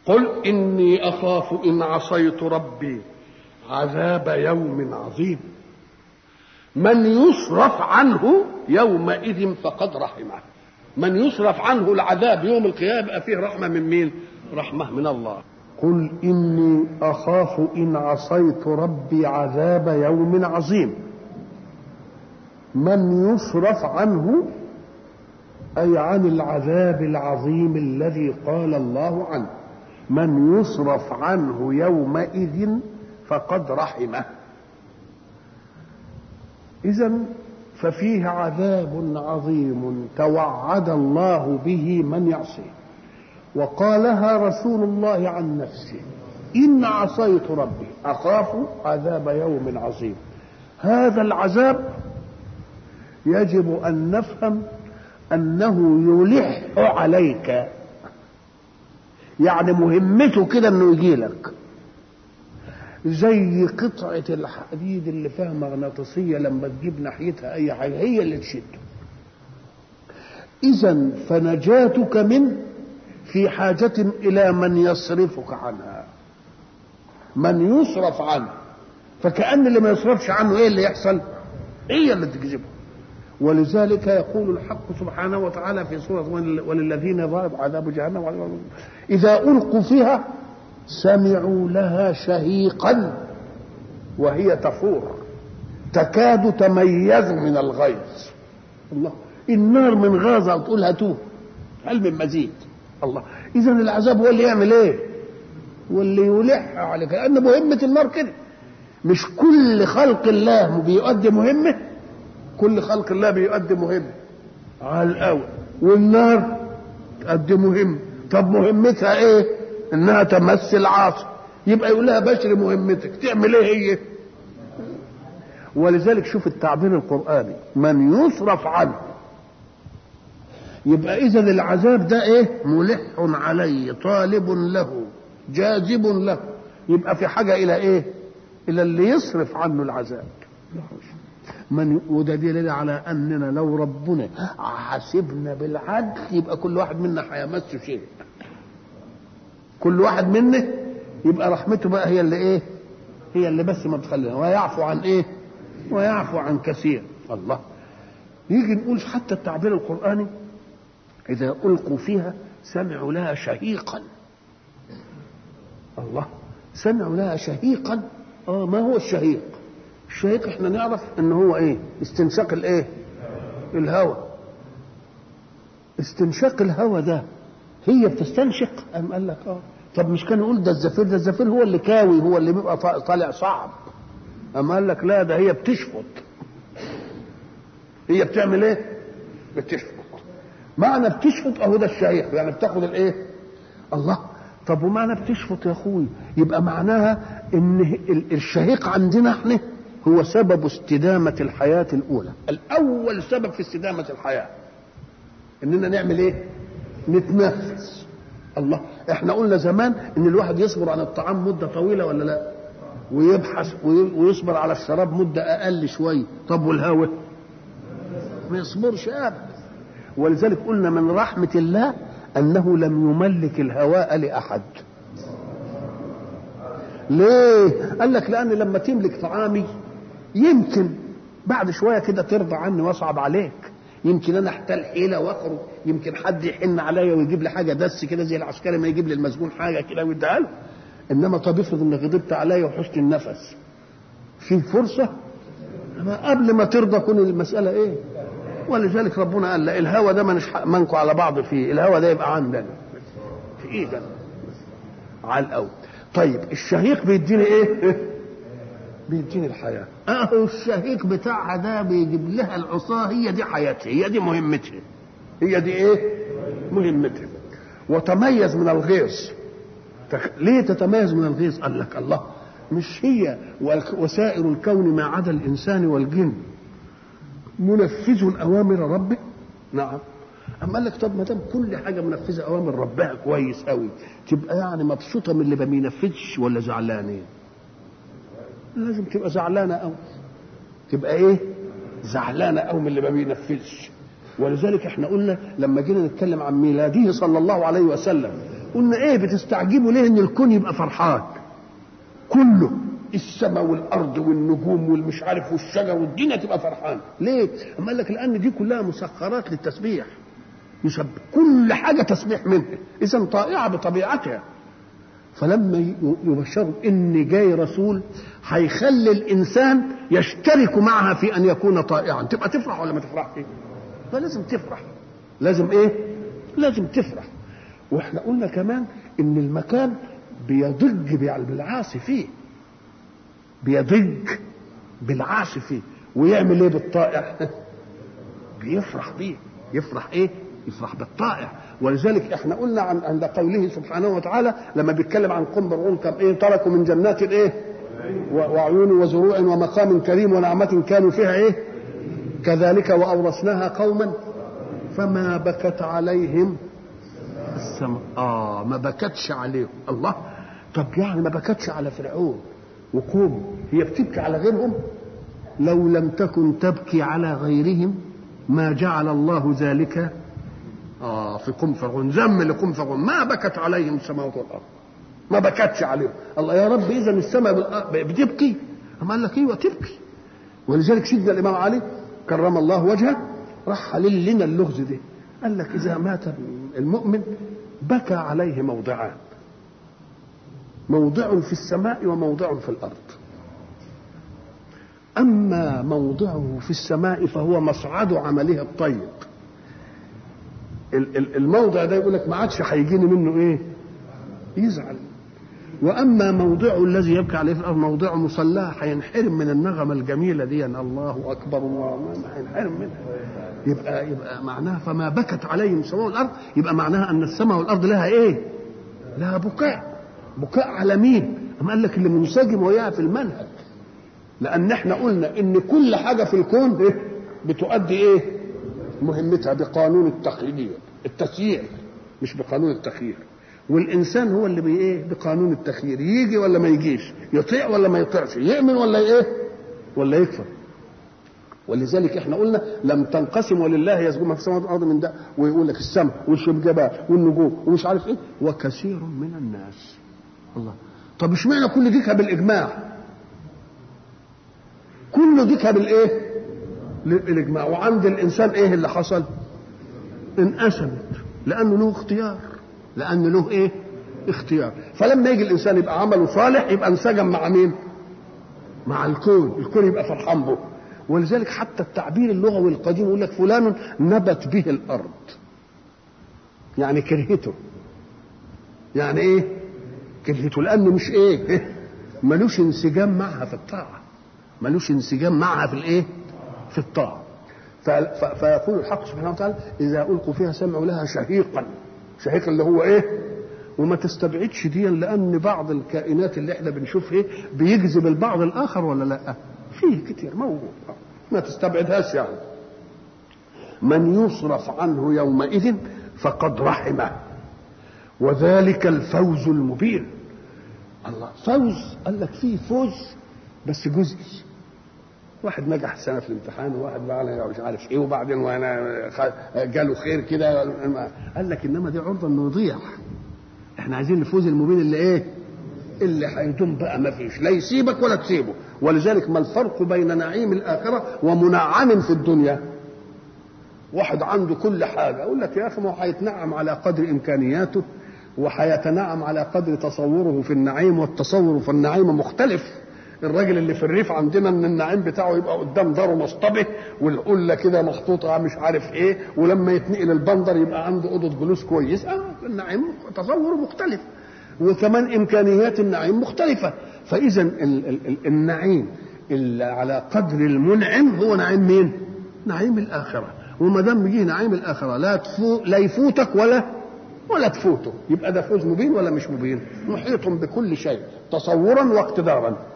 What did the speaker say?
قل إني أخاف إن عصيت ربي عذاب يوم عظيم من يصرف عنه يومئذ فقد رحمه من يصرف عنه العذاب يوم القيامة يبقى فيه رحمة من مين رحمة من الله قل إني أخاف إن عصيت ربي عذاب يوم عظيم من يصرف عنه أي عن العذاب العظيم الذي قال الله عنه من يصرف عنه يومئذ فقد رحمه إذا ففيه عذاب عظيم توعد الله به من يعصيه وقالها رسول الله عن نفسه إن عصيت ربي أخاف عذاب يوم عظيم هذا العذاب يجب أن نفهم أنه يلح عليك يعني مهمته كده انه يجي لك زي قطعة الحديد اللي فيها مغناطيسية لما تجيب ناحيتها أي حاجة هي اللي تشده إذا فنجاتك منه في حاجة إلى من يصرفك عنها من يصرف عنه فكأن اللي ما يصرفش عنه إيه اللي يحصل هي اللي تجذبه ولذلك يقول الحق سبحانه وتعالى في سورة وللذين ضرب عذاب جهنم إذا ألقوا فيها سمعوا لها شهيقا وهي تفور تكاد تميز من الغيظ الله النار من غازة وتقول هاتوه هل من مزيد الله إذا العذاب هو اللي يعمل إيه؟ واللي يلح عليك لأن مهمة النار كده مش كل خلق الله بيؤدي مهمة كل خلق الله بيؤدي مهمة على الأول والنار تؤدي مهمة طب مهمتها إيه؟ إنها تمثل عاصي يبقى يقول لها بشر مهمتك تعمل إيه هي؟ ولذلك شوف التعبير القرآني من يصرف عنه يبقى إذا العذاب ده إيه؟ ملح عليه طالب له جاذب له يبقى في حاجة إلى إيه؟ إلى اللي يصرف عنه العذاب من وده دليل على اننا لو ربنا حاسبنا بالعدل يبقى كل واحد منا هيمس شيء كل واحد منا يبقى رحمته بقى هي اللي ايه هي اللي بس ما بتخلينا ويعفو عن ايه ويعفو عن كثير الله يجي نقول حتى التعبير القرآني إذا ألقوا فيها سمعوا لها شهيقا الله سمعوا لها شهيقا اه ما هو الشهيق الشهيق احنا نعرف ان هو ايه استنشاق الايه الهواء استنشاق الهواء ده هي بتستنشق ام قال لك اه طب مش كان يقول ده الزفير ده الزفير هو اللي كاوي هو اللي بيبقى طالع صعب ام قال لك لا ده هي بتشفط هي بتعمل ايه بتشفط معنى بتشفط اهو ده الشهيق يعني بتاخد الايه الله طب ومعنى بتشفط يا اخوي يبقى معناها ان الشهيق عندنا احنا هو سبب استدامة الحياة الأولى الأول سبب في استدامة الحياة إننا نعمل إيه نتنفس الله إحنا قلنا زمان إن الواحد يصبر عن الطعام مدة طويلة ولا لا ويبحث ويصبر على الشراب مدة أقل شوية طب والهواء ما يصبرش أبدا ولذلك قلنا من رحمة الله أنه لم يملك الهواء لأحد ليه؟ قال لك لأن لما تملك طعامي يمكن بعد شويه كده ترضى عني واصعب عليك يمكن انا احتال حيله واخرج يمكن حد يحن عليا ويجيب لي حاجه دس كده زي العسكري ما يجيب لي المسجون حاجه كده ويديها له انما طب افرض انك غضبت عليا وحشت النفس في فرصه أما قبل ما ترضى كون المساله ايه ولذلك ربنا قال لا الهوى ده مش منكم على بعض فيه الهوى ده يبقى عندنا في ايدنا على الاول طيب الشهيق بيديني ايه بيديني الحياة اهو الشهيق بتاعها ده بيجيب لها العصاة هي دي حياتها هي دي مهمتها هي دي ايه مهمتها وتميز من الغيظ ليه تتميز من الغيظ قال لك الله مش هي وسائر الكون ما عدا الانسان والجن منفذ اوامر ربه نعم اما قال لك طب ما دام كل حاجه منفذه اوامر ربها كويس قوي تبقى يعني مبسوطه من اللي ما بينفذش ولا زعلانين لازم تبقى زعلانه قوي تبقى ايه زعلانه قوي من اللي ما بينفذش ولذلك احنا قلنا لما جينا نتكلم عن ميلاده صلى الله عليه وسلم قلنا ايه بتستعجبوا ليه ان الكون يبقى فرحان كله السماء والارض والنجوم والمش عارف والشجر والدنيا تبقى فرحان ليه اما قال لك لان دي كلها مسخرات للتسبيح يسبح كل حاجه تسبيح منها اذا طائعه بطبيعتها فلما يبشروا ان جاي رسول هيخلي الانسان يشترك معها في ان يكون طائعا تبقى تفرح ولا ما تفرحش فلازم تفرح لازم ايه لازم تفرح واحنا قلنا كمان ان المكان بيضج بالعاصي فيه بيضج بالعاصي فيه ويعمل ايه بالطائع بيفرح بيه يفرح ايه يفرح بالطائع ولذلك احنا قلنا عن عند قوله سبحانه وتعالى لما بيتكلم عن قوم فرعون كم ايه تركوا من جنات ايه وعيون وزروع ومقام كريم ونعمة كانوا فيها ايه كذلك وأورثناها قوما فما بكت عليهم السماء اه ما بكتش عليهم الله طب يعني ما بكتش على فرعون وقوم هي بتبكي على غيرهم لو لم تكن تبكي على غيرهم ما جعل الله ذلك اه في قوم فرعون ذم لقوم فرعون ما بكت عليهم السماوات والارض ما بكتش عليهم الله يا رب اذا السماء بتبكي اما قال لك ايوه تبكي ولذلك سيدنا الامام علي كرم الله وجهه راح حلل لنا اللغز ده قال لك اذا مات المؤمن بكى عليه موضعان موضع في السماء وموضع في الارض اما موضعه في السماء فهو مصعد عمله الطيب الموضع ده يقول لك ما عادش هيجيني منه ايه يزعل واما موضعه الذي يبكي عليه في الارض موضع مصلاه هينحرم من النغمه الجميله دي أن الله اكبر الله هينحرم منها يبقى يبقى معناها فما بكت عليهم السماء والارض يبقى معناها ان السماء والارض لها ايه؟ لها بكاء بكاء على مين؟ أما قال لك اللي منسجم وياها في المنهج لان احنا قلنا ان كل حاجه في الكون إيه؟ بتؤدي ايه؟ مهمتها بقانون التخيير التسيير مش بقانون التخيير والانسان هو اللي بي ايه بقانون التخيير يجي ولا ما يجيش يطيع ولا ما يطيعش يؤمن ولا ايه ولا يكفر ولذلك احنا قلنا لم تنقسم ولله يسجد ما في السماوات والارض من ده ويقول لك السماء والشبجبات والنجوم ومش عارف ايه وكثير من الناس الله طب اشمعنى كل ديكها بالاجماع كل ديكها بالايه بالاجماع وعند الانسان ايه اللي حصل انقسمت لانه له اختيار لان له ايه اختيار فلما يجي الانسان يبقى عمله صالح يبقى انسجم مع مين مع الكون الكون يبقى فرحان به ولذلك حتى التعبير اللغوي القديم يقول لك فلان نبت به الارض يعني كرهته يعني ايه كرهته لانه مش ايه ملوش انسجام معها في الطاعه ملوش انسجام معها في الايه في الطاعه فيقول الحق سبحانه وتعالى اذا القوا فيها سمعوا لها شهيقا شهيق اللي هو ايه وما تستبعدش دي لان بعض الكائنات اللي احنا بنشوفها ايه بيجذب البعض الاخر ولا لا فيه كتير موجود ما تستبعدهاش يعني من يصرف عنه يومئذ فقد رحمه وذلك الفوز المبين الله فوز قال لك فيه فوز بس جزئي واحد نجح السنه في الامتحان وواحد بقى مش عارف ايه وبعدين وانا جاله خير كده قال لك انما دي عرضه انه يضيع احنا عايزين الفوز المبين اللي ايه اللي هيدوم بقى ما فيش لا يسيبك ولا تسيبه ولذلك ما الفرق بين نعيم الاخره ومنعم في الدنيا واحد عنده كل حاجه اقول لك يا اخي ما هو هيتنعم على قدر امكانياته وهيتنعم على قدر تصوره في النعيم والتصور في النعيم مختلف الراجل اللي في الريف عندنا ان النعيم بتاعه يبقى قدام داره مصطبه والقله كده محطوطه مش عارف ايه ولما يتنقل البندر يبقى عنده اوضه جلوس كويس اه النعيم تصوره مختلف وكمان امكانيات النعيم مختلفه فاذا ال- ال- ال- النعيم اللي على قدر المنعم هو نعيم مين؟ نعيم الاخره وما دام جه نعيم الاخره لا تفو لا يفوتك ولا ولا تفوته يبقى ده فوز مبين ولا مش مبين؟ محيط بكل شيء تصورا واقتدارا